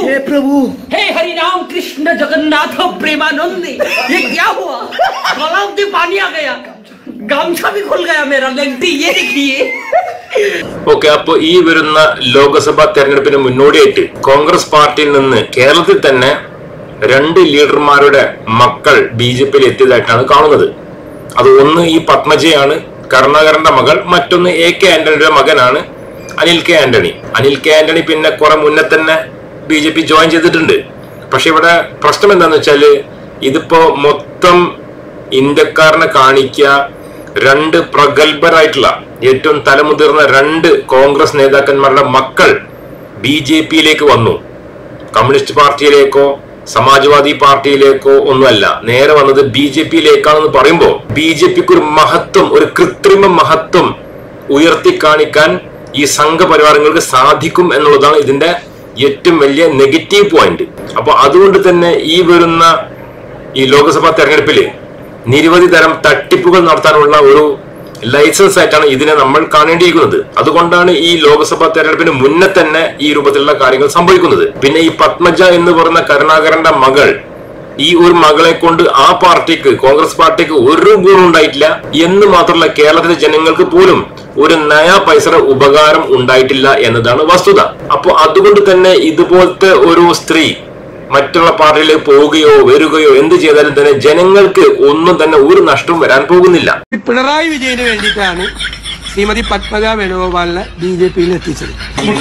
हे प्रभु हे हरि राम कृष्ण जगन्नाथ प्रेमानंद ये क्या हुआ गलाव में पानी आ गया गमछा भी खुल गया मेरा लेंटी ये देखिए ഓക്കെ അപ്പൊ ഈ വരുന്ന ലോക്സഭാ തെരഞ്ഞെടുപ്പിന് മുന്നോടിയായിട്ട് കോൺഗ്രസ് പാർട്ടിയിൽ നിന്ന് കേരളത്തിൽ തന്നെ രണ്ട് ലീഡർമാരുടെ മക്കൾ ബി ജെ പിയിൽ എത്തിയതായിട്ടാണ് കാണുന്നത് അത് ഒന്ന് ഈ പത്മജയാണ് കരുണാകരന്റെ മകൾ മറ്റൊന്ന് എ കെ ആന്റണിയുടെ മകനാണ് അനിൽ കെ ആന്റണി അനിൽ കെ ആന്റണി പിന്നെ കുറെ മുന്നേ തന്നെ ബി ജെ പി ജോയിൻ ചെയ്തിട്ടുണ്ട് പക്ഷെ ഇവിടെ പ്രശ്നം എന്താന്ന് വെച്ചാല് ഇതിപ്പോ മൊത്തം ഇന്ത്യക്കാരനെ കാണിക്കുക രണ്ട് പ്രഗത്ഭരായിട്ടുള്ള ഏറ്റവും തലമുതിർന്ന രണ്ട് കോൺഗ്രസ് നേതാക്കന്മാരുടെ മക്കൾ ബി ജെ പിയിലേക്ക് വന്നു കമ്മ്യൂണിസ്റ്റ് പാർട്ടിയിലേക്കോ സമാജ്വാദി പാർട്ടിയിലേക്കോ ഒന്നുമല്ല നേരെ വന്നത് ബി ജെ പിയിലേക്കാണെന്ന് പറയുമ്പോൾ ബി ജെ പിക്ക് ഒരു മഹത്വം ഒരു കൃത്രിമ മഹത്വം ഉയർത്തി കാണിക്കാൻ ഈ സംഘപരിവാരങ്ങൾക്ക് സാധിക്കും എന്നുള്ളതാണ് ഇതിന്റെ ഏറ്റവും വലിയ നെഗറ്റീവ് പോയിന്റ് അപ്പൊ അതുകൊണ്ട് തന്നെ ഈ വരുന്ന ഈ ലോക്സഭാ തെരഞ്ഞെടുപ്പില് നിരവധി തരം തട്ടിപ്പുകൾ നടത്താനുള്ള ഒരു ലൈസൻസ് ആയിട്ടാണ് ഇതിനെ നമ്മൾ കാണേണ്ടിയിരിക്കുന്നത് അതുകൊണ്ടാണ് ഈ ലോക്സഭാ തെരഞ്ഞെടുപ്പിന് മുന്നേ തന്നെ ഈ രൂപത്തിലുള്ള കാര്യങ്ങൾ സംഭവിക്കുന്നത് പിന്നെ ഈ പത്മജ എന്ന് പറയുന്ന കരുണാകരന്റെ മകൾ ഈ ഒരു മകളെ കൊണ്ട് ആ പാർട്ടിക്ക് കോൺഗ്രസ് പാർട്ടിക്ക് ഒരു ഗുണം ഉണ്ടായിട്ടില്ല എന്ന് മാത്രമല്ല കേരളത്തിലെ ജനങ്ങൾക്ക് പോലും ഒരു നയാ പൈസയുടെ ഉപകാരം ഉണ്ടായിട്ടില്ല എന്നതാണ് വസ്തുത അപ്പൊ അതുകൊണ്ട് തന്നെ ഇതുപോലത്തെ ഒരു സ്ത്രീ മറ്റുള്ള പാർട്ടിയിലേക്ക് പോവുകയോ വരികയോ എന്ത് ചെയ്താലും തന്നെ ജനങ്ങൾക്ക് ഒന്നും തന്നെ ഒരു നഷ്ടവും വരാൻ പോകുന്നില്ല പിണറായി വിജയന് വേണ്ടിയിട്ടാണ് ശ്രീമതി പത്മജ വേണുഗോപാലിനെ ബി ജെ പിയിൽ എത്തിച്ചത്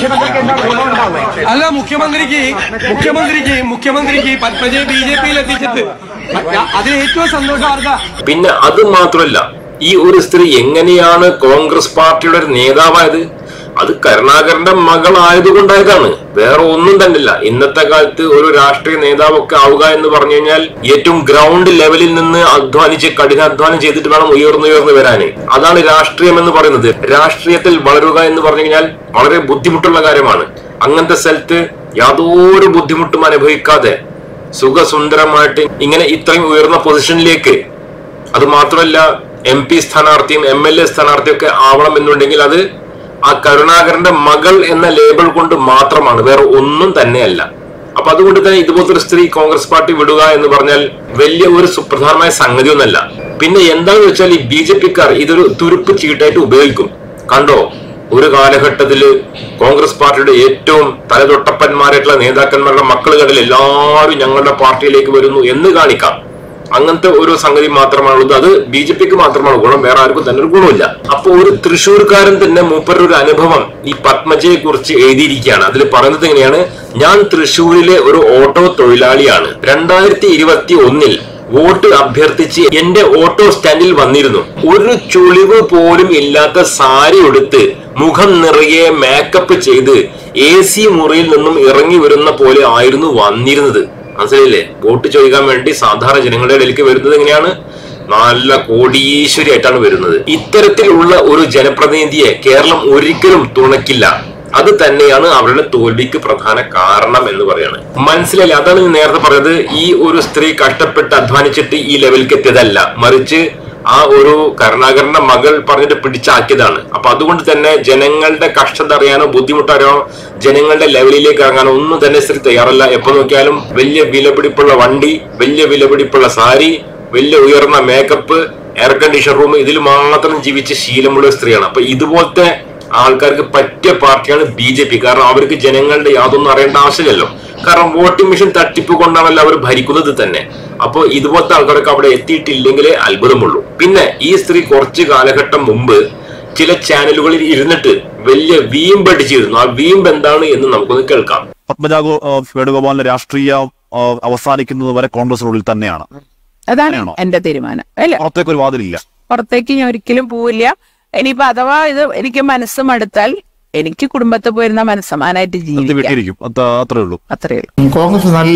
അല്ല മുഖ്യമന്ത്രിക്ക് മുഖ്യമന്ത്രിക്ക് മുഖ്യമന്ത്രിക്ക് പത്മജയെ ബി ജെ പിയിൽ എത്തിച്ചിട്ട് അതിൽ ഏറ്റവും സന്തോഷം ആർക്കാ പിന്നെ അത് മാത്രമല്ല ഈ ഒരു സ്ത്രീ എങ്ങനെയാണ് കോൺഗ്രസ് പാർട്ടിയുടെ ഒരു നേതാവായത് അത് കരുണാകരന്റെ മകളായതുകൊണ്ടായതാണ് വേറെ ഒന്നും തന്നില്ല ഇന്നത്തെ കാലത്ത് ഒരു രാഷ്ട്രീയ നേതാവൊക്കെ ആവുക എന്ന് പറഞ്ഞു കഴിഞ്ഞാൽ ഏറ്റവും ഗ്രൗണ്ട് ലെവലിൽ നിന്ന് അധ്വാനിച്ച് കഠിനാധ്വാനം ചെയ്തിട്ട് വേണം ഉയർന്നുയർന്നു വരാന് അതാണ് രാഷ്ട്രീയം എന്ന് പറയുന്നത് രാഷ്ട്രീയത്തിൽ വളരുക എന്ന് പറഞ്ഞു കഴിഞ്ഞാൽ വളരെ ബുദ്ധിമുട്ടുള്ള കാര്യമാണ് അങ്ങനത്തെ സ്ഥലത്ത് യാതൊരു ബുദ്ധിമുട്ടും അനുഭവിക്കാതെ സുഖസുന്ദരമായിട്ട് ഇങ്ങനെ ഇത്രയും ഉയർന്ന പൊസിഷനിലേക്ക് അത് മാത്രമല്ല എം പി സ്ഥാനാർത്ഥിയും എം എൽ എ സ്ഥാനാർത്ഥിയും ഒക്കെ ആവണം എന്നുണ്ടെങ്കിൽ അത് ആ കരുണാകരന്റെ മകൾ എന്ന ലേബൽ കൊണ്ട് മാത്രമാണ് വേറെ ഒന്നും തന്നെയല്ല അപ്പൊ അതുകൊണ്ട് തന്നെ ഇതുപോലത്തെ ഒരു സ്ത്രീ കോൺഗ്രസ് പാർട്ടി വിടുക എന്ന് പറഞ്ഞാൽ വലിയ ഒരു സുപ്രധാനമായ സംഗതിയൊന്നല്ല പിന്നെ എന്താണെന്ന് വെച്ചാൽ ഈ ബി ജെ പിക്കാർ ഇതൊരു തുരുപ്പ് ചീട്ടായിട്ട് ഉപയോഗിക്കും കണ്ടോ ഒരു കാലഘട്ടത്തില് കോൺഗ്രസ് പാർട്ടിയുടെ ഏറ്റവും തലതൊട്ടപ്പന്മാരായിട്ടുള്ള നേതാക്കന്മാരുടെ മക്കൾ കണ്ടിൽ എല്ലാവരും ഞങ്ങളുടെ പാർട്ടിയിലേക്ക് വരുന്നു എന്ന് കാണിക്കാം അങ്ങനത്തെ ഒരു സംഗതി മാത്രമാണുള്ളത് അത് ബി ജെ പിക്ക് മാത്രമാണ് ഗുണം വേറെ ആർക്കും തന്നെ ഒരു ഗുണമില്ല അപ്പൊ ഒരു തൃശ്ശൂർക്കാരൻ തന്നെ മൂപ്പരുടെ ഒരു അനുഭവം ഈ പത്മജയെ കുറിച്ച് എഴുതിയിരിക്കുകയാണ് അതിൽ പറയുന്നത് എങ്ങനെയാണ് ഞാൻ തൃശ്ശൂരിലെ ഒരു ഓട്ടോ തൊഴിലാളിയാണ് രണ്ടായിരത്തി ഇരുപത്തി ഒന്നിൽ വോട്ട് അഭ്യർത്ഥിച്ച് എന്റെ ഓട്ടോ സ്റ്റാൻഡിൽ വന്നിരുന്നു ഒരു ചുളിവ് പോലും ഇല്ലാത്ത സാരി ഉടുത്ത് മുഖം നിറയെ മേക്കപ്പ് ചെയ്ത് എ സി മുറിയിൽ നിന്നും ഇറങ്ങി വരുന്ന പോലെ ആയിരുന്നു വന്നിരുന്നത് മനസ്സിലായില്ലേ വോട്ട് ചോദിക്കാൻ വേണ്ടി സാധാരണ ജനങ്ങളുടെ ഇടയിലേക്ക് വരുന്നത് എങ്ങനെയാണ് നല്ല കോടീശ്വരി ആയിട്ടാണ് വരുന്നത് ഇത്തരത്തിലുള്ള ഒരു ജനപ്രതിനിധിയെ കേരളം ഒരിക്കലും തുണയ്ക്കില്ല അത് തന്നെയാണ് അവരുടെ തോൽവിക്ക് പ്രധാന കാരണം എന്ന് പറയാണ് മനസ്സിലായില്ല അതാണ് ഞാൻ നേരത്തെ പറഞ്ഞത് ഈ ഒരു സ്ത്രീ കഷ്ടപ്പെട്ട് അധ്വാനിച്ചിട്ട് ഈ ലെവലിലേക്ക് എത്തിയതല്ല മറിച്ച് ആ ഒരു കരുണാകരന്റെ മകൾ പറഞ്ഞിട്ട് പിടിച്ചാക്കിയതാണ് അപ്പൊ അതുകൊണ്ട് തന്നെ ജനങ്ങളുടെ കഷ്ടത അറിയാനോ ബുദ്ധിമുട്ടറിയാനോ ജനങ്ങളുടെ ലെവലിലേക്ക് ഇറങ്ങാനോ ഒന്നും തന്നെ സ്ത്രീ തയ്യാറല്ല എപ്പോ നോക്കിയാലും വലിയ വിലപിടിപ്പുള്ള വണ്ടി വലിയ വിലപിടിപ്പുള്ള സാരി വലിയ ഉയർന്ന മേക്കപ്പ് എയർ കണ്ടീഷൻ റൂം ഇതിൽ മാത്രം ജീവിച്ച ശീലമുള്ള ഒരു സ്ത്രീയാണ് അപ്പൊ ഇതുപോലത്തെ ആൾക്കാർക്ക് പറ്റിയ പാർട്ടിയാണ് ബി ജെ പി കാരണം അവർക്ക് ജനങ്ങളുടെ യാതൊന്നും അറിയേണ്ട ആവശ്യമില്ലല്ലോ കാരണം വോട്ടിംഗ് മെഷീൻ തട്ടിപ്പ് കൊണ്ടാണല്ലോ അവർ ഭരിക്കുന്നത് തന്നെ അപ്പോൾ ഇതുപോലത്തെ ആൾക്കാരൊക്കെ അവിടെ എത്തിയിട്ടില്ലെങ്കിലേ അത്ഭുതമുള്ളൂ പിന്നെ ഈ സ്ത്രീ കുറച്ച് കാലഘട്ടം മുമ്പ് ചില ചാനലുകളിൽ ഇരുന്നിട്ട് വലിയ വീമ്പടിച്ചിരുന്നു ആ വീമ്പ് എന്താണ് എന്ന് നമുക്കൊന്ന് കേൾക്കാം പത്മജ ഗോ- ആ, വേണുഗോപാലിന്റെ രാഷ്ട്രീയം ആ, അവസാനിക്കുന്നത് വരെ കോൺഗ്രസിനുള്ളിൽ തന്നെയാണ് അതാണ് അങ്ങനെയാണോ? എന്റെ തീരുമാനം അല്ല പുറത്തേക്ക് ഒരു വാതിലില്ല പുറത്തേക്ക് ഞാൻ ഒരിക്കലും പോവില്ല ഇനിയിപ്പോ അഥവാ ഇത് എനിക്ക് മനസ്സ് മടുത്താൽ എനിക്ക് കുടുംബത്തിൽ പോയിരുന്ന മനസ്സമാനായിട്ട് അത് ജീവിക്കാം വിട്ടിരിക്കും അത് അത്രേ ഉള്ളൂ അത്രേ ഉള്ളൂ കോൺഗ്രസ് നല്ല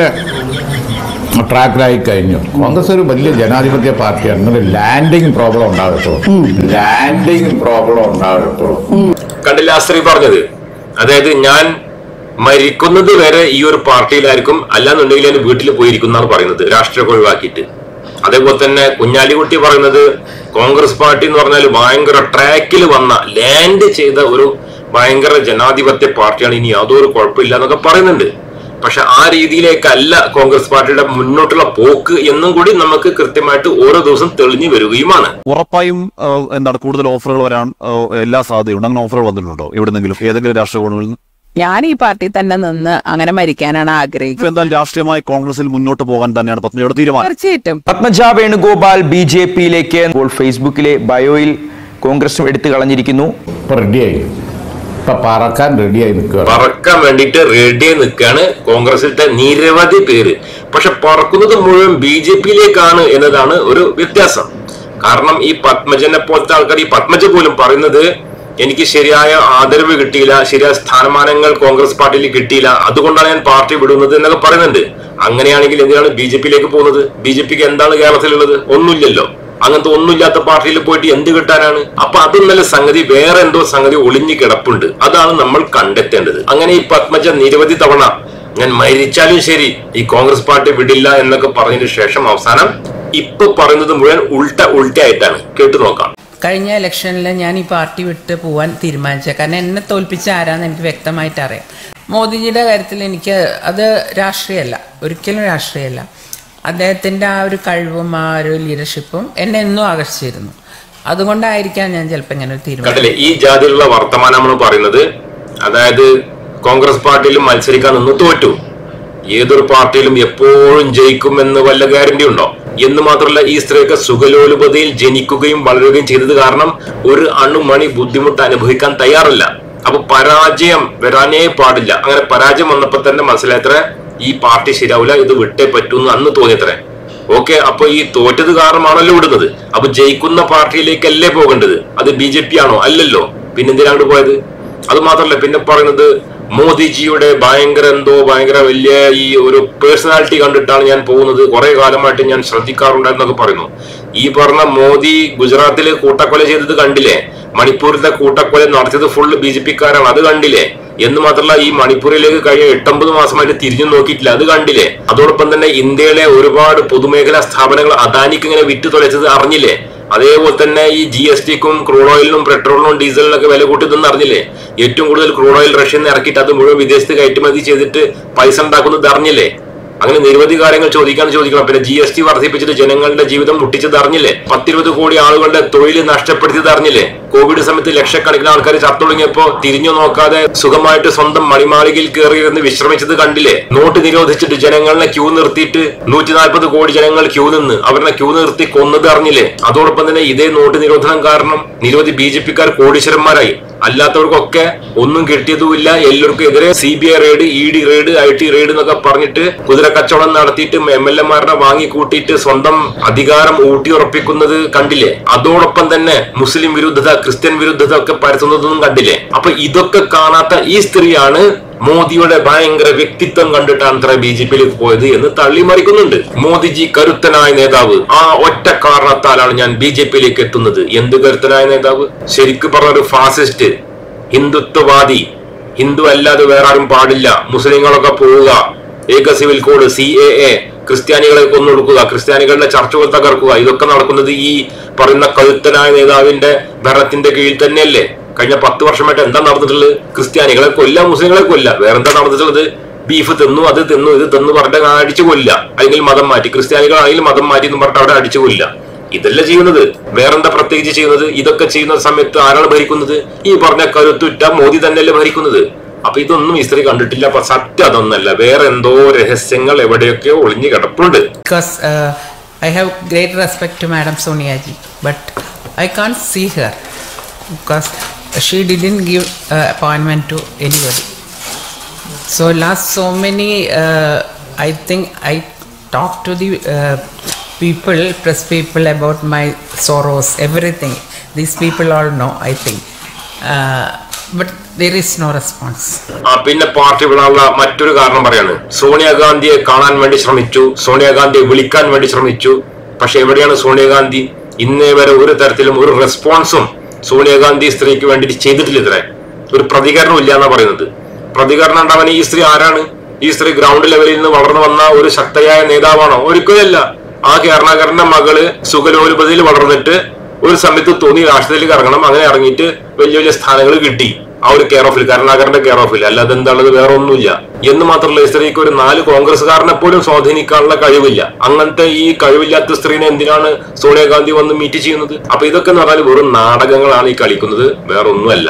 ട്രാക്കിലായി കഴിഞ്ഞു കോൺഗ്രസ് ഒരു വലിയ ജനാധിപത്യ പാർട്ടിയാണ് നിങ്ങൾ ലാൻഡിങ് പ്രോബ്ലം ഉണ്ടാകത്തുള്ളൂ ലാൻഡിങ് പ്രോബ്ലം ഉണ്ടാകത്തുള്ളൂ കണ്ടില്ല ആ സ്ത്രീ പറഞ്ഞത് അതായത് ഞാൻ മരിക്കുന്നത് വരെ ഈ ഒരു പാർട്ടിയിലായിരിക്കും അല്ലാന്നുണ്ടെങ്കിൽ ഞാൻ വീട്ടിൽ പോയിരിക്കും എന്നാണ് പറയുന്നത് രാഷ്ട്രീയം ഒഴിവാക്കിയിട്ട് അതേപോലെ തന്നെ കുഞ്ഞാലിക്കുട്ടി പറയുന്നത് കോൺഗ്രസ് പാർട്ടി എന്ന് പറഞ്ഞാൽ ഭയങ്കര ട്രാക്കിൽ വന്ന ലാൻഡ് ചെയ്ത ഒരു ഭയങ്കര ജനാധിപത്യ പാർട്ടിയാണ് ഇനി യാതൊരു കുഴപ്പമില്ല എന്നൊക്കെ പറയുന്നുണ്ട് പക്ഷെ ആ രീതിയിലേക്കല്ല കോൺഗ്രസ് പാർട്ടിയുടെ മുന്നോട്ടുള്ള പോക്ക് എന്നും കൂടി നമുക്ക് കൃത്യമായിട്ട് ഓരോ ദിവസം തെളിഞ്ഞു വരികയുമാണ് ഉറപ്പായും ആ, എന്താണ് കൂടുതൽ ഓഫറുകൾ വരാൻ ആ, എല്ലാ സാധ്യതയുണ്ട് അങ്ങനെ ഓഫറുകൾ വന്നിട്ടുണ്ടോ എവിടെന്നെങ്കിലും ഏതെങ്കിലും രാഷ്ട്രീയ കോണുകളിൽ നിന്ന് ഞാൻ ഈ പാർട്ടി തന്നെ നിന്ന് അങ്ങനെ മരിക്കാനാണ് ആഗ്രഹിക്കുന്നത് ഇപ്പൊ എന്തായാലും രാഷ്ട്രീയമായി കോൺഗ്രസിൽ മുന്നോട്ട് പോകാൻ തന്നെയാണ് പത്മജിയുടെ തീരുമാനം തീർച്ചയായിട്ടും പത്മജ വേണുഗോപാൽ ബി ജെ പിയിലേക്ക് ഇപ്പോൾ ഫേസ്ബുക്കിലെ ബയോയിൽ കോൺഗ്രസും എടുത്തു കളഞ്ഞിരിക്കുന്നു ഇപ്പൊ റെഡിയായി ഇപ്പൊ പറക്കാൻ റെഡിയായി നിൽക്കുകയാണ് പറക്കാൻ വേണ്ടിയിട്ട് റെഡിയായി നിൽക്കുകയാണ് കോൺഗ്രസിലത്തെ നിരവധി പേര് പക്ഷെ പറക്കുന്നത് മുഴുവൻ ബി ജെ പിയിലേക്കാണ് എന്നതാണ് ഒരു വ്യത്യാസം കാരണം ഈ പത്മജനെ പോലത്തെ ആൾക്കാർ ഈ പത്മജ പോലും പറയുന്നത് എനിക്ക് ശരിയായ ആദരവ് കിട്ടിയില്ല ശരിയായ സ്ഥാനമാനങ്ങൾ കോൺഗ്രസ് പാർട്ടിയിൽ കിട്ടിയില്ല അതുകൊണ്ടാണ് ഞാൻ പാർട്ടി വിടുന്നത് എന്നൊക്കെ പറയുന്നുണ്ട് അങ്ങനെയാണെങ്കിൽ എന്തിനാണ് ബി ജെ പിയിലേക്ക് പോകുന്നത് ബി ജെ പിക്ക് എന്താണ് കേരളത്തിലുള്ളത് ഒന്നുമില്ലല്ലോ അങ്ങനത്തെ ഒന്നുമില്ലാത്ത പാർട്ടിയിൽ പോയിട്ട് എന്ത് കിട്ടാനാണ് അപ്പൊ അതൊന്നല്ല സംഗതി വേറെ എന്തോ സംഗതി ഒളിഞ്ഞു കിടപ്പുണ്ട് അതാണ് നമ്മൾ കണ്ടെത്തേണ്ടത് അങ്ങനെ ഈ പത്മജ നിരവധി തവണ ഞാൻ മരിച്ചാലും ശരി ഈ കോൺഗ്രസ് പാർട്ടി വിടില്ല എന്നൊക്കെ പറഞ്ഞതിന് ശേഷം അവസാനം ഇപ്പൊ പറയുന്നത് മുഴുവൻ ഉൾട്ട ഉൾട്ടയായിട്ടാണ് കേട്ടു നോക്കാം കഴിഞ്ഞ ഇലക്ഷനിൽ ഞാൻ ഈ പാർട്ടി വിട്ട് പോവാൻ തീരുമാനിച്ചത് കാരണം എന്നെ തോൽപ്പിച്ച ആരാന്ന് എനിക്ക് വ്യക്തമായിട്ട് അറിയാം മോദിജിയുടെ കാര്യത്തിൽ എനിക്ക് അത് രാഷ്ട്രീയമല്ല ഒരിക്കലും രാഷ്ട്രീയമല്ല അദ്ദേഹത്തിൻ്റെ ആ ഒരു കഴിവും ആ ഒരു ലീഡർഷിപ്പും എന്നെ എന്നും ആകർഷിച്ചിരുന്നു അതുകൊണ്ടായിരിക്കാം ഞാൻ ചിലപ്പോൾ ഇങ്ങനെ ഒരു തീരുമാനം കണ്ടില്ലേ ഈ ജാതിയിലുള്ള വർത്തമാനമാണ് പറയുന്നത് അതായത് കോൺഗ്രസ് പാർട്ടിയിൽ മത്സരിക്കാൻ നിന്ന് തോറ്റു ഏതൊരു പാർട്ടിയിലും എപ്പോഴും ജയിക്കും എന്ന് വല്ല ഗ്യാരണ്ടി ഉണ്ടോ എന്ന് മാത്രമല്ല ഈ സ്ത്രീക്ക് സുഖലോലുപതയിൽ ജനിക്കുകയും വളരുകയും ചെയ്തത് കാരണം ഒരു അണുമണി ബുദ്ധിമുട്ട് അനുഭവിക്കാൻ തയ്യാറല്ല അപ്പൊ പരാജയം വരാനേ പാടില്ല അങ്ങനെ പരാജയം വന്നപ്പോ തന്നെ മനസ്സിലായത്ര ഈ പാർട്ടി ശരിയാവില്ല ഇത് വിട്ടേ പറ്റൂ എന്ന് അന്ന് തോന്നിയത്രേ ഓക്കെ അപ്പൊ ഈ തോറ്റത് കാരണമാണല്ലോ വിടുന്നത് അപ്പൊ ജയിക്കുന്ന പാർട്ടിയിലേക്കല്ലേ പോകേണ്ടത് അത് ബി ജെ പി ആണോ അല്ലല്ലോ പിന്നെ എന്തിനാണ് പോയത് അത് മാത്രമല്ല പിന്നെ പറയുന്നത് മോദിജിയുടെ ഭയങ്കര എന്തോ ഭയങ്കര വലിയ ഈ ഒരു പേഴ്സണാലിറ്റി കണ്ടിട്ടാണ് ഞാൻ പോകുന്നത് കുറെ കാലമായിട്ട് ഞാൻ ശ്രദ്ധിക്കാറുണ്ടെന്നൊക്കെ പറയുന്നു ഈ പറഞ്ഞ മോദി ഗുജറാത്തിൽ കൂട്ടക്കൊല ചെയ്തത് കണ്ടില്ലേ മണിപ്പൂരിലെ കൂട്ടക്കൊല നടത്തിയത് ഫുള്ള് ബി ജെ പിക്കാരാണ് അത് കണ്ടില്ലേ എന്ന് മാത്രമല്ല ഈ മണിപ്പൂരിലേക്ക് കഴിഞ്ഞ എട്ടൊമ്പത് മാസമായിട്ട് തിരിഞ്ഞു നോക്കിയിട്ടില്ല അത് കണ്ടില്ലേ അതോടൊപ്പം തന്നെ ഇന്ത്യയിലെ ഒരുപാട് പൊതുമേഖലാ സ്ഥാപനങ്ങൾ അദാനിക്ക് ഇങ്ങനെ വിറ്റ് തുലച്ചത് അറിഞ്ഞില്ലേ അതേപോലെ തന്നെ ഈ ജി എസ് ടിക്കും ക്രൂഡ് ഓയിലിനും പെട്രോളിനും ഡീസലിനൊക്കെ വില കൂട്ടിയതെന്ന് അറിഞ്ഞില്ലേ ഏറ്റവും കൂടുതൽ ക്രൂഡ് ഓയിൽ റഷ്യയിൽ നിന്ന് ഇറക്കിയിട്ട് അത് മുഴുവൻ വിദേശത്ത് കയറ്റുമതി ചെയ്തിട്ട് പൈസ ഉണ്ടാക്കുന്നത് അറിഞ്ഞില്ലേ അങ്ങനെ നിരവധി കാര്യങ്ങൾ ചോദിക്കാൻ ചോദിക്കണം പിന്നെ ജി എസ് ടി വർദ്ധിപ്പിച്ചിട്ട് ജനങ്ങളുടെ ജീവിതം മുട്ടിച്ചത് അറിഞ്ഞില്ലേ പത്തിരുപത് കോടി ആളുകളുടെ തൊഴിൽ നഷ്ടപ്പെടുത്തിയത് അറിഞ്ഞില്ലേ കോവിഡ് സമയത്ത് ലക്ഷക്കണക്കിന് ആൾക്കാർ ചത്തൊടുങ്ങിയപ്പോ തിരിഞ്ഞു നോക്കാതെ സുഖമായിട്ട് സ്വന്തം മണിമാളികയിൽ കയറിയിരുന്ന് വിശ്രമിച്ചത് കണ്ടില്ലേ നോട്ട് നിരോധിച്ചിട്ട് ജനങ്ങളെ ക്യൂ നിർത്തിയിട്ട് നൂറ്റി നാൽപ്പത് കോടി ജനങ്ങൾ ക്യൂ നിന്ന് അവരെ ക്യൂ നിർത്തി കൊന്നത് അറിഞ്ഞില്ലേ അതോടൊപ്പം തന്നെ ഇതേ നോട്ട് നിരോധനം കാരണം നിരവധി ബി ജെ പിക്കാർ കോടീശ്വരന്മാരായി അല്ലാത്തവർക്കൊക്കെ ഒന്നും കിട്ടിയതുമില്ല എല്ലാവർക്കും എതിരെ C B I raid E D raid I T raid എന്നൊക്കെ പറഞ്ഞിട്ട് കുതിര കച്ചവടം നടത്തിയിട്ട് എം എൽ എമാരുടെ വാങ്ങി കൂട്ടിയിട്ട് സ്വന്തം അധികാരം ഊട്ടിയുറപ്പിക്കുന്നത് കണ്ടില്ലേ അതോടൊപ്പം തന്നെ മുസ്ലിം വിരുദ്ധത ക്രിസ്ത്യൻ വിരുദ്ധത ഒക്കെ പരത്തുന്നതൊന്നും കണ്ടില്ലേ അപ്പൊ ഇതൊക്കെ കാണാത്ത ഈ സ്ത്രീയാണ് മോദിയുടെ ഭയങ്കര വ്യക്തിത്വം കണ്ടിട്ടാണ് ഇത്ര ബി ജെ പിയിലേക്ക് പോയത് എന്ന് തള്ളിമറിക്കുന്നുണ്ട് മോദിജി കരുത്തനായ നേതാവ് ആ ഒറ്റ കാരണത്താലാണ് ഞാൻ ബി ജെ പിയിലേക്ക് എത്തുന്നത് എന്ത് കരുത്തനായ നേതാവ് ശരിക്കും പറഞ്ഞ ഒരു ഫാസിസ്റ്റ് ഹിന്ദുത്വവാദി ഹിന്ദു അല്ലാതെ വേറെ ആരും പാടില്ല മുസ്ലിങ്ങളൊക്കെ പോവുക ഏക civil code C A A ക്രിസ്ത്യാനികളെ കൊന്നൊടുക്കുക ക്രിസ്ത്യാനികളുടെ ചർച്ചകൾ തകർക്കുക ഇതൊക്കെ നടക്കുന്നത് ഈ പറയുന്ന കഴുത്തനായ നേതാവിന്റെ ഭരണത്തിന്റെ കീഴിൽ തന്നെയല്ലേ കഴിഞ്ഞ പത്ത് വർഷമായിട്ട് എന്താ നടന്നിട്ടുള്ളത് ക്രിസ്ത്യാനികളെ കൊല്ല മുസ്ലിങ്ങളെ കൊല്ല വേറെന്താ നടന്നിട്ടുള്ളത് ബീഫ് തിന്നു അത് തിന്നു ഇത് തിന്നു പറഞ്ഞിട്ട് അടിച്ചു കൊല്ല അല്ലെങ്കിൽ മതം മാറ്റി ക്രിസ്ത്യാനികളാണെങ്കിൽ മതം മാറ്റി എന്ന് പറഞ്ഞിട്ട് അവിടെ അടിച്ചു കൊല്ല ഇതല്ല ചെയ്യുന്നത് വേറെന്താ പ്രത്യേകിച്ച് ചെയ്യുന്നത് ഇതൊക്കെ ചെയ്യുന്ന സമയത്ത് ആരാണ് ഭരിക്കുന്നത് ഈ പറഞ്ഞ കരുത്തുറ്റ മോദി തന്നെയല്ലേ ഭരിക്കുന്നത് അപ്പൊ ഇതൊന്നും ഈ സ്ത്രീ കണ്ടിട്ടില്ല അപ്പൊ സത്യം അതൊന്നല്ല വേറെ എന്തോ രഹസ്യങ്ങൾ എവിടെയൊക്കെയോ ഒളിഞ്ഞു കിടപ്പുണ്ട് because uh, I have great respect to Madam Sonia ji, but I can't see her because she didn't give uh, appointment to anybody. So last so many, uh, I think I talked to the uh, people, press people about my sorrows, everything. These people all know, I think. Uh, but there is no response. ആ പിന്നെ party വിടാനുള്ള മറ്റൊരു കാരണം പറയാണ് സോണിയാഗാന്ധിയെ കാണാൻ വേണ്ടി ശ്രമിച്ചു സോണിയാഗാന്ധിയെ വിളിക്കാൻ വേണ്ടി ശ്രമിച്ചു പക്ഷെ എവിടെയാണ് സോണിയാഗാന്ധി ഇന്നേ വരെ ഒരു തരത്തിലും ഒരു റെസ്പോൺസും സോണിയാഗാന്ധി സ്ത്രീക്ക് വേണ്ടി ചെയ്തിട്ടില്ല ഇത്രേ ഒരു പ്രതികരണം ഇല്ല എന്നാ പറയുന്നത് പ്രതികരണം ഉണ്ടാവാൻ ഈ സ്ത്രീ ആരാണ് ഈ സ്ത്രീ ഗ്രൗണ്ട് ലെവലിൽ നിന്ന് വളർന്നു വന്ന ഒരു ശക്തയായ നേതാവാണോ ഒരിക്കലല്ല ആ കേരളാകരന്റെ മകള് സുഖലോലുപതിയിൽ വളർന്നിട്ട് ഒരു സമയത്ത് തോന്നി രാഷ്ട്രീയത്തിലേക്ക് ഇറങ്ങണം അങ്ങനെ ഇറങ്ങിയിട്ട് വലിയ വലിയ സ്ഥാനങ്ങൾ കിട്ടി ആ ഒരു കെയർ ഓഫിൽ കരുണാകരന്റെ കെയർ ഓഫിൽ അല്ലാതെ എന്താണത് വേറെ ഒന്നുമില്ല എന്ന് മാത്രമല്ല ഈ സ്ത്രീക്ക് ഒരു നാല് കോൺഗ്രസ്സുകാരനെ പോലും സ്വാധീനിക്കാനുള്ള കഴിവില്ല അങ്ങനത്തെ ഈ കഴിവില്ലാത്ത സ്ത്രീനെ എന്തിനാണ് സോണിയാഗാന്ധി വന്ന് മീറ്റ് ചെയ്യുന്നത് അപ്പൊ ഇതൊക്കെ എന്ന് പറഞ്ഞാൽ വെറും നാടകങ്ങളാണ് ഈ കളിക്കുന്നത് വേറെ ഒന്നുമല്ല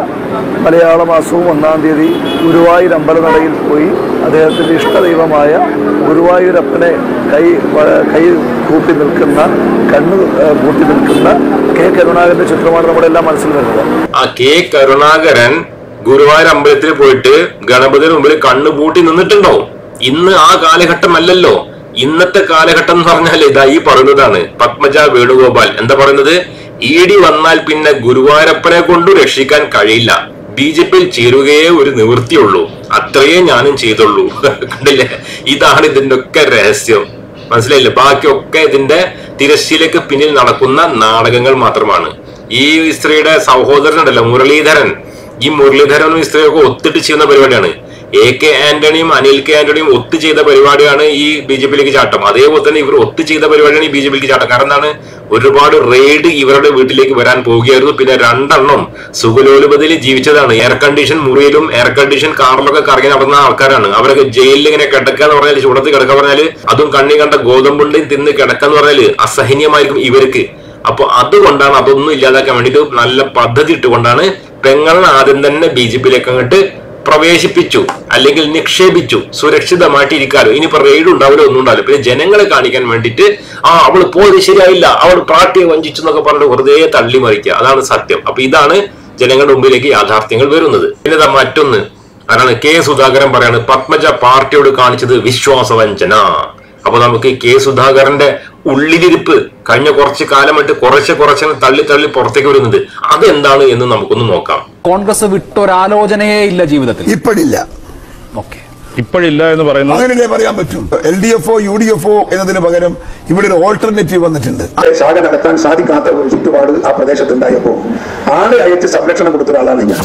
മലയാള മാസവും ഒന്നാം തീയതി ഗുരുവായൂർ അമ്പലനടയിൽ പോയി അദ്ദേഹത്തിൻ്റെ ഇഷ്ടദൈവമായ ഗുരുവായൂരപ്പനെ കൈ വ- കൈ കൂപ്പി നിൽക്കുന്ന കണ്ണ് ഏഹ്, പൂട്ടി നിൽക്കുന്ന കെ കരുണാകരന്റെ ചിത്രമാണ് നമ്മുടെ എല്ലാം മനസ്സിൽ വരുന്നത് ആ കെ കരുണാകരൻ ഗുരുവായൂർ അമ്പലത്തിൽ പോയിട്ട് ഗണപതിയുടെ മുമ്പിൽ കണ്ണു പൂട്ടി നിന്നിട്ടുണ്ടാവും ഇന്ന് ആ കാലഘട്ടം അല്ലല്ലോ ഇന്നത്തെ കാലഘട്ടം എന്ന് പറഞ്ഞാൽ ഇതാ ഈ പറയുന്നതാണ് പത്മജ വേണുഗോപാൽ എന്താ പറയുന്നത് ഇ ഡി വന്നാൽ പിന്നെ ഗുരുവായൂരപ്പനെ കൊണ്ടു രക്ഷിക്കാൻ കഴിയില്ല ബി ജെ പിയിൽ ചേരുകയേ ഒരു നിവൃത്തിയുള്ളൂ അത്രയേ ഞാനും ചെയ്തുള്ളൂ കണ്ടില്ലേ ഇതാണ് ഇതിന്റെ ഒക്കെ രഹസ്യം മനസ്സിലായില്ലേ ബാക്കിയൊക്കെ ഇതിന്റെ തിരശ്ശീലക്ക് പിന്നിൽ നടക്കുന്ന നാടകങ്ങൾ മാത്രമാണ് ഈ സ്ത്രീയുടെ സഹോദരനുണ്ടല്ലോ മുരളീധരൻ ഈ മുരളീധരനും ഈ സ്ത്രീയൊക്കെ ഒത്തിട്ട് ചെയ്യുന്ന പരിപാടിയാണ് എ കെ ആന്റണിയും അനിൽ കെ ആന്റണിയും ഒത്തു ചെയ്ത പരിപാടിയാണ് ഈ ബി ജെ പിയിലേക്ക് ചാട്ടം അതേപോലെ തന്നെ ഇവർ ഒത്തു ചെയ്ത പരിപാടിയാണ് ഈ ബി ജെ പിയിലേക്ക് ചാട്ടം കാരണം എന്താണ് ഒരുപാട് റെയ്ഡ് ഇവരുടെ വീട്ടിലേക്ക് വരാൻ പോവുകയായിരുന്നു പിന്നെ രണ്ടെണ്ണം സുഖലോലുപതിയിൽ ജീവിച്ചതാണ് എയർ കണ്ടീഷൻ മുറിയിലും എയർ കണ്ടീഷൻ കാറിലൊക്കെ കറങ്ങി നടന്ന ആൾക്കാരാണ് അവരൊക്കെ ജയിലിൽ ഇങ്ങനെ കിടക്കുക എന്ന് പറഞ്ഞാൽ ചൂടത്ത് കിടക്കുക പറഞ്ഞാല് അതും കണ്ണി കണ്ട ഗോതമ്പുണ്ടിയും തിന്ന് കിടക്കുക എന്ന് പറഞ്ഞാല് അസഹനീയമായിരിക്കും ഇവർക്ക് അപ്പൊ അതുകൊണ്ടാണ് അതൊന്നും ഇല്ലാതാക്കാൻ വേണ്ടിയിട്ട് നല്ല പദ്ധതി ഇട്ടുകൊണ്ടാണ് പെങ്ങളെ ആദ്യം തന്നെ ബി ജെ പിയിലേക്ക് അങ്ങോട്ട് പ്രവേശിപ്പിച്ചു അല്ലെങ്കിൽ നിക്ഷേപിച്ചു സുരക്ഷിതമായിട്ട് ഇരിക്കാലോ ഇനിയിപ്പോ റെയ്ഡ് ഉണ്ടാവില്ല ഒന്നും ഉണ്ടാവില്ല പിന്നെ ജനങ്ങളെ കാണിക്കാൻ വേണ്ടിയിട്ട് ആ അവൾ പോയത് ശരിയായില്ല അവൾ പാർട്ടിയെ വഞ്ചിച്ചു എന്നൊക്കെ പറഞ്ഞിട്ട് വെറുതെ തള്ളി മറിക്കുക അതാണ് സത്യം അപ്പൊ ഇതാണ് ജനങ്ങളുടെ മുമ്പിലേക്ക് യാഥാർത്ഥ്യങ്ങൾ വരുന്നത് പിന്നെ ദാ മറ്റൊന്ന് അതാണ് കെ സുധാകരൻ പറയാണ് പത്മജ പാർട്ടിയോട് കാണിച്ചത് വിശ്വാസവഞ്ചന അപ്പൊ നമുക്ക് കെ സുധാകരന്റെ ഉള്ളിലിരിപ്പ് കഴിഞ്ഞ കുറച്ച് കാലമായിട്ട് കുറച്ച് കുറച്ച് തള്ളി തള്ളി പുറത്തേക്ക് വരുന്നുണ്ട് അതെന്താണ് എന്ന് നമുക്കൊന്ന് നോക്കാം കോൺഗ്രസ് വിട്ടൊരാലോചനയേ ഇല്ല ജീവിതത്തിൽ ഇപ്പോഴില്ല ഓക്കെ ഇപ്പോഴില്ല എന്ന് പറയുന്നത് അങ്ങനെയല്ലേ പറയാൻ പറ്റും എൽ ഡി എഫ് ഒ യു ഡി എഫ് ഒ എന്നതിന് പകരം ഇവിടെ ഒരു ഓൾട്ടർനേറ്റീവ് വന്നിട്ടുണ്ട് ശാഖ നടത്താൻ സാധിക്കാത്ത ഒരു ചുറ്റുപാട് ആ പ്രദേശത്തുണ്ടായപ്പോൾ ആളെ അയച്ച് സംരക്ഷണം കൊടുത്ത ഒരാളാണ് ഞാൻ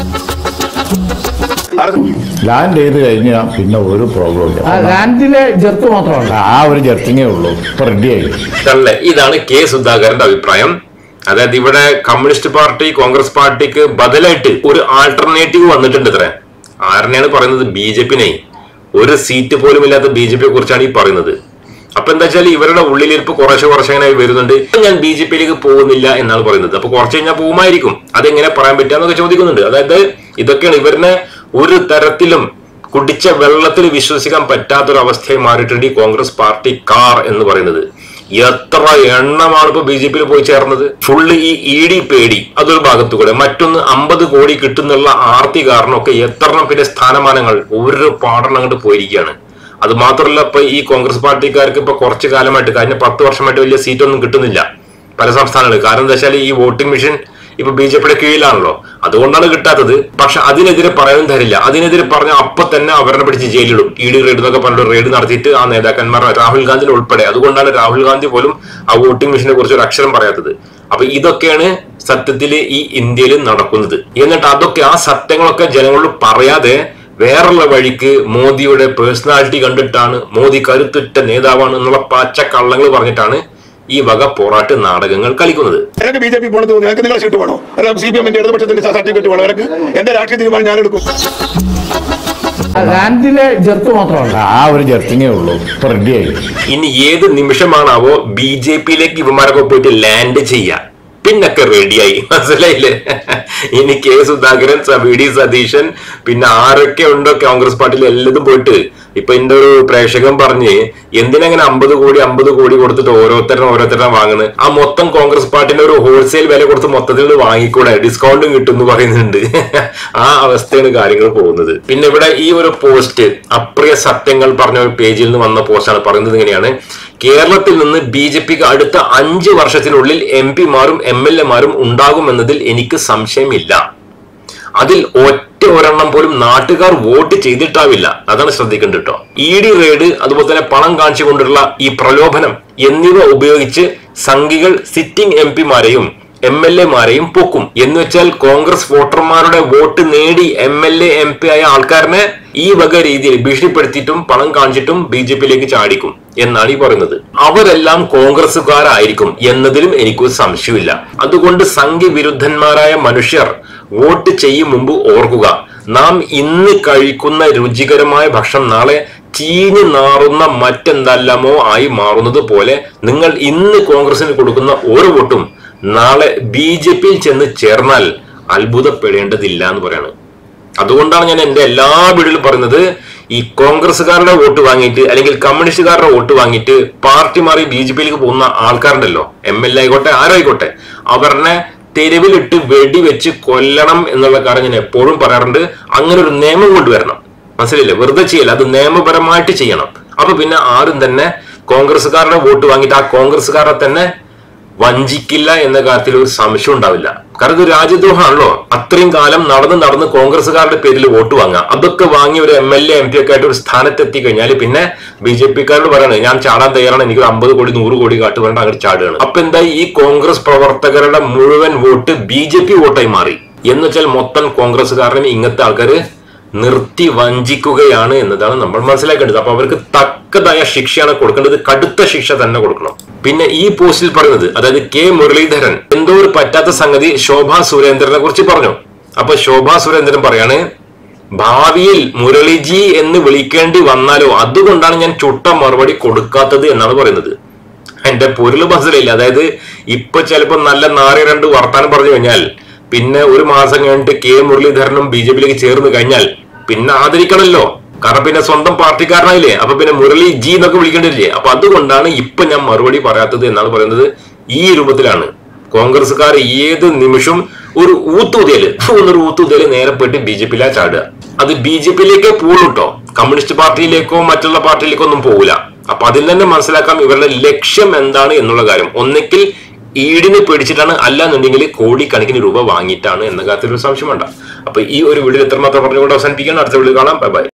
ലാൻഡ് ചെയ്ത് കഴിഞ്ഞാൽ പിന്നെ ഒരു പ്രോബ്ലം ഇല്ല ലാൻഡിലെ ജെർത്ത് മാത്രമാണ് ആ ഒരു ജർത്തിങ്ങേ ഉള്ളൂ ഇപ്പൊ റെഡിയായി അല്ലേ ഇതാണ് കെ സുധാകരന്റെ അഭിപ്രായം അതായത് ഇവിടെ കമ്മ്യൂണിസ്റ്റ് പാർട്ടി കോൺഗ്രസ് പാർട്ടിക്ക് ബദലായിട്ട് ഒരു ആൾട്ടർനേറ്റീവ് വന്നിട്ടുണ്ട് ഇത്ര ആരനെയാണ് പറയുന്നത് ബി ജെ പിനെ ഒരു സീറ്റ് പോലും ഇല്ലാത്ത ബി ജെ പിയെ കുറിച്ചാണ് ഈ പറയുന്നത് അപ്പൊ എന്താ വെച്ചാൽ ഇവരുടെ ഉള്ളിലിരിപ്പ് കുറച്ച് കുറച്ച് അങ്ങനെ വരുന്നുണ്ട് ഇപ്പൊ ഞാൻ ബി ജെ പിയിലേക്ക് പോകുന്നില്ല എന്നാണ് പറയുന്നത് അപ്പൊ കുറച്ച് കഴിഞ്ഞാൽ പോകുമായിരിക്കും അതെങ്ങനെ പറയാൻ പറ്റുക ചോദിക്കുന്നുണ്ട് അതായത് ഇതൊക്കെയാണ് ഇവരിനെ ഒരു തരത്തിലും കുടിച്ച വെള്ളത്തിൽ വിശ്വസിക്കാൻ പറ്റാത്തൊരു അവസ്ഥയായി മാറിയിട്ടുണ്ട് ഈ കോൺഗ്രസ് പാർട്ടി കാർ എന്ന് പറയുന്നത് എത്ര എണ്ണമാണ് ഇപ്പൊ ബി ജെ പിയിൽ പോയി ചേർന്നത് ഫുള്ള് ഈ ഇ ഡി പേടി അതൊരു ഭാഗത്തു കൂടെ മറ്റൊന്ന് അമ്പത് കോടി കിട്ടുന്നുള്ള ആർത്തി കാരണമൊക്കെ എത്ര എണ്ണം പിന്നെ സ്ഥാനമാനങ്ങൾ ഒരു പാടണം അങ്ങോട്ട് പോയിരിക്കുകയാണ് അത് മാത്രമല്ല ഇപ്പൊ ഈ കോൺഗ്രസ് പാർട്ടിക്കാർക്ക് ഇപ്പൊ കുറച്ചു കാലമായിട്ട് കഴിഞ്ഞ പത്ത് വർഷമായിട്ട് വലിയ സീറ്റൊന്നും കിട്ടുന്നില്ല പല സംസ്ഥാനങ്ങളിൽ കാരണം എന്താ വെച്ചാൽ ഈ വോട്ടിംഗ് മെഷീൻ ഇപ്പൊ ബി ജെ പിയുടെ കീഴിലാണല്ലോ അതുകൊണ്ടാണ് കിട്ടാത്തത് പക്ഷെ അതിനെതിരെ പറയാനും തരില്ല അതിനെതിരെ പറഞ്ഞ അപ്പൊ തന്നെ അവരെ പിടിച്ച് ജയിലിടും ഇ ഡി റെയ്ഡ് എന്നൊക്കെ പറഞ്ഞിട്ട് റെയ്ഡ് നടത്തിയിട്ട് ആ നേതാക്കന്മാർ രാഹുൽ ഗാന്ധി ഉൾപ്പെടെ അതുകൊണ്ടാണ് രാഹുൽ ഗാന്ധി പോലും ആ വോട്ടിംഗ് മെഷീനെ കുറിച്ച് ഒരു അക്ഷരം പറയാത്തത് അപ്പൊ ഇതൊക്കെയാണ് സത്യത്തിൽ ഈ ഇന്ത്യയിൽ നടക്കുന്നത് എന്നിട്ട് അതൊക്കെ ആ സത്യങ്ങളൊക്കെ ജനങ്ങളോട് പറയാതെ വേറുള്ള വഴിക്ക് മോദിയുടെ പേഴ്സണാലിറ്റി കണ്ടിട്ടാണ് മോദി കരുത്തുറ്റ നേതാവാണ് എന്നുള്ള പച്ച കള്ളങ്ങൾ പറഞ്ഞിട്ടാണ് ഈ വക പോറാട്ട് നാടകങ്ങൾ കളിക്കുന്നത് എനിക്ക് ബി ജെ പി പോണത് തോന്നി എനിക്ക് നിങ്ങളെ സീറ്റ് വേണോ അല്ല സി പി എമ്മിന്റെ ഇടതുപക്ഷത്തിന്റെ സർട്ടിഫിക്കറ്റ് വേണോ എനിക്ക് എന്റെ രാഷ്ട്രീയ തീരുമാനം ഞാൻ എടുക്കും ലാൻഡിലെ ജെർത്ത് മാത്രമാണ് ആ ഒരു ജർത്തിങ്ങേ ഉള്ളൂ ഇപ്പൊ റെഡിയായി ഇനി ഏത് നിമിഷമാണാവോ ബി ജെ പിയിലേക്ക് ഇവന്മാരൊക്കെ പോയിട്ട് ലാൻഡ് ചെയ്യാൻ പിന്നൊക്കെ റെഡിയായി മനസ്സിലായില്ലേ ഇനി കെ സുധാകരൻ സ- വി ഡി സതീശൻ പിന്നെ ആരൊക്കെ ഉണ്ടോ കോൺഗ്രസ് പാർട്ടിയിൽ എല്ലാതും പോയിട്ട് ഇപ്പൊ എന്റെ ഒരു പ്രേക്ഷകൻ പറഞ്ഞ് എന്തിനങ്ങനെ അമ്പത് കോടി അമ്പത് കോടി കൊടുത്തിട്ട് ഓരോരുത്തരും ഓരോരുത്തരും വാങ്ങുന്നത് ആ മൊത്തം കോൺഗ്രസ് പാർട്ടിന്റെ ഒരു ഹോൾസെയിൽ വില കൊടുത്ത് മൊത്തത്തിൽ വാങ്ങിക്കൂടെ ഡിസ്കൗണ്ടും കിട്ടും എന്ന് പറയുന്നുണ്ട് ആ അവസ്ഥയാണ് കാര്യങ്ങൾ പോകുന്നത് പിന്നെ ഇവിടെ ഈ ഒരു പോസ്റ്റ് അപ്രിയ സത്യങ്ങൾ പറഞ്ഞ ഒരു പേജിൽ നിന്ന് വന്ന പോസ്റ്റാണ് പറയുന്നത് ഇങ്ങനെയാണ് കേരളത്തിൽ നിന്ന് ബി ജെ പിക്ക് അടുത്ത അഞ്ച് വർഷത്തിനുള്ളിൽ എം പിമാരും എം എൽ എമാരും ഉണ്ടാകുമെന്നതിൽ എനിക്ക് സംശയമില്ല അതിൽ ഒറ്റ ഒരെണ്ണം പോലും നാട്ടുകാർ വോട്ട് ചെയ്തിട്ടാവില്ല അതാണ് ശ്രദ്ധിക്കേണ്ടത് കേട്ടോ ഇ ഡി റെയ്ഡ് അതുപോലെ തന്നെ പണം കാണിച്ചുകൊണ്ടുള്ള ഈ പ്രലോഭനം എന്നിവ ഉപയോഗിച്ച് സംഘികൾ സിറ്റിംഗ് എം പിമാരെയും എം എൽ എമാരെയും പൊക്കും എന്ന് വെച്ചാൽ കോൺഗ്രസ് വോട്ടർമാരുടെ വോട്ട് നേടി M L A M P ആയ ആൾക്കാരനെ ഈ വക രീതിയിൽ ഭീഷണിപ്പെടുത്തിയിട്ടും പണം കാണിച്ചിട്ടും ബി ജെ പിയിലേക്ക് ചാടിക്കും എന്നാണ് ഈ പറയുന്നത് അവരെല്ലാം കോൺഗ്രസുകാരായിരിക്കും എന്നതിലും എനിക്കൊരു സംശയമില്ല അതുകൊണ്ട് സംഘി വിരുദ്ധന്മാരായ മനുഷ്യർ വോട്ട് ചെയ്യും മുമ്പ് ഓർക്കുക നാം ഇന്ന് കഴിക്കുന്ന രുചികരമായ ഭക്ഷണം നാളെ ചീഞ്ഞു നാറുന്ന മറ്റെന്തെല്ലാമോ ആയി മാറുന്നത് പോലെ നിങ്ങൾ ഇന്ന് കോൺഗ്രസിന് കൊടുക്കുന്ന ഓരോ വോട്ടും നാളെ ബി ജെ പിയിൽ ചെന്ന് ചേർന്നാൽ അത്ഭുതപ്പെടേണ്ടതില്ല എന്ന് പറയാണ് അതുകൊണ്ടാണ് ഞാൻ എന്റെ എല്ലാ വീഡിയോയിലും പറയുന്നത് ഈ കോൺഗ്രസ്സുകാരുടെ വോട്ട് വാങ്ങിയിട്ട് അല്ലെങ്കിൽ കമ്മ്യൂണിസ്റ്റുകാരുടെ വോട്ട് വാങ്ങിയിട്ട് പാർട്ടി മാറി ബി ജെ പിയിലേക്ക് പോകുന്ന ആൾക്കാരുണ്ടല്ലോ എം എൽ എ ആയിക്കോട്ടെ ആരായിക്കോട്ടെ അവരുടെ തെരുവിലിട്ട് വെടിവെച്ച് കൊല്ലണം എന്നുള്ള കാര്യം ഞാൻ എപ്പോഴും പറയാറുണ്ട് അങ്ങനെ ഒരു നിയമം കൊണ്ടുവരണം മനസ്സിലായില്ലേ വെറുതെ ചെയ്യല്ല അത് നിയമപരമായിട്ട് ചെയ്യണം അപ്പൊ പിന്നെ ആരും തന്നെ കോൺഗ്രസ്സുകാരുടെ വോട്ട് വാങ്ങിയിട്ട് ആ കോൺഗ്രസ്സുകാരെ തന്നെ വഞ്ചിക്കില്ല എന്ന കാര്യത്തിൽ ഒരു സംശയം ഉണ്ടാവില്ല കാരണം ഇത് രാജ്യദ്രോഹമാണല്ലോ അത്രയും കാലം നടന്ന് നടന്ന് കോൺഗ്രസ്സുകാരുടെ പേരിൽ വോട്ട് വാങ്ങുക അതൊക്കെ വാങ്ങി ഒരു M L A M P ഒക്കെ ആയിട്ട് ഒരു സ്ഥാനത്തെത്തി കഴിഞ്ഞാൽ പിന്നെ ബി ജെ പിക്കാരോട് പറയണേ ഞാൻ ചാടാൻ തയ്യാറാണ് എനിക്ക് ഒരു അമ്പത് കോടി നൂറ് കോടി കാട്ട് വേണ്ട അങ്ങോട്ട് ചാടുകയാണ് അപ്പൊ എന്തായി ഈ കോൺഗ്രസ് പ്രവർത്തകരുടെ മുഴുവൻ വോട്ട് ബി ജെ പി വോട്ടായി മാറി എന്ന് വെച്ചാൽ മൊത്തം കോൺഗ്രസ്സുകാരനെ ഇങ്ങനത്തെ ആൾക്കാര് നിർത്തി വഞ്ചിക്കുകയാണ് എന്നതാണ് നമ്മൾ മനസ്സിലാക്കേണ്ടത് അപ്പൊ അവർക്ക് തക്കതായ ശിക്ഷയാണ് കൊടുക്കേണ്ടത് കടുത്ത ശിക്ഷ തന്നെ കൊടുക്കണം പിന്നെ ഈ പോസ്റ്റിൽ പറയുന്നത് അതായത് കെ മുരളീധരൻ എന്തോ ഒരു പറ്റാത്ത സംഗതി ശോഭാ സുരേന്ദ്രനെ കുറിച്ച് പറഞ്ഞു അപ്പൊ ശോഭാ സുരേന്ദ്രൻ പറയാണ് ഭാവിയിൽ മുരളിജി എന്ന് വിളിക്കേണ്ടി വന്നാലോ അതുകൊണ്ടാണ് ഞാൻ ചുട്ട മറുപടി കൊടുക്കാത്തത് എന്നാണ് പറയുന്നത് എന്റെ പൊരുള് മനസ്സിലായില്ല അതായത് ഇപ്പൊ ചിലപ്പോ നല്ല നാറി രണ്ട് വർത്താനം പറഞ്ഞു കഴിഞ്ഞാൽ പിന്നെ ഒരു മാസം കഴിഞ്ഞിട്ട് കെ മുരളീധരനും ബി ജെ പിയിലേക്ക് ചേർന്ന് കഴിഞ്ഞാൽ പിന്നെ ആദരിക്കണമല്ലോ കാരണം പിന്നെ സ്വന്തം പാർട്ടിക്കാരനായില്ലേ അപ്പൊ പിന്നെ മുരളി ജി എന്നൊക്കെ വിളിക്കേണ്ടില്ലേ അപ്പൊ അതുകൊണ്ടാണ് ഇപ്പൊ ഞാൻ മറുപടി പറയാത്തത് എന്നാണ് പറയുന്നത് ഈ രൂപത്തിലാണ് കോൺഗ്രസ്സുകാർ ഏത് നിമിഷം ഒരു ഊത്തൂതിയല് എന്നൊരു ഊത്തൂതിയല് നേരെ പോയിട്ട് ബി ജെ പിയിലാ ചാടുക അത് ബി ജെ പിയിലേക്കേ പോകുള്ളൂ കേട്ടോ കമ്മ്യൂണിസ്റ്റ് പാർട്ടിയിലേക്കോ മറ്റുള്ള പാർട്ടിയിലേക്കോ ഒന്നും പോകില്ല അപ്പൊ അതിൽ തന്നെ മനസ്സിലാക്കാം ഇവരുടെ ലക്ഷ്യം എന്താണ് എന്നുള്ള കാര്യം ഒന്നിക്കിൽ ഈടിനെ പേടിച്ചിട്ടാണ് അല്ല എന്നുണ്ടെങ്കിൽ കോടിക്കണക്കിന് രൂപ വാങ്ങിയിട്ടാണ് എന്ന കാര്യത്തിൽ ഒരു സംശയം വേണ്ട അപ്പൊ ഈ ഒരു വീഡിയോ എത്രമാത്രം പറഞ്ഞുകൊണ്ട് അവസാനിപ്പിക്കാൻ അടുത്ത വീഡിയോ കാണാം ബൈ ബൈ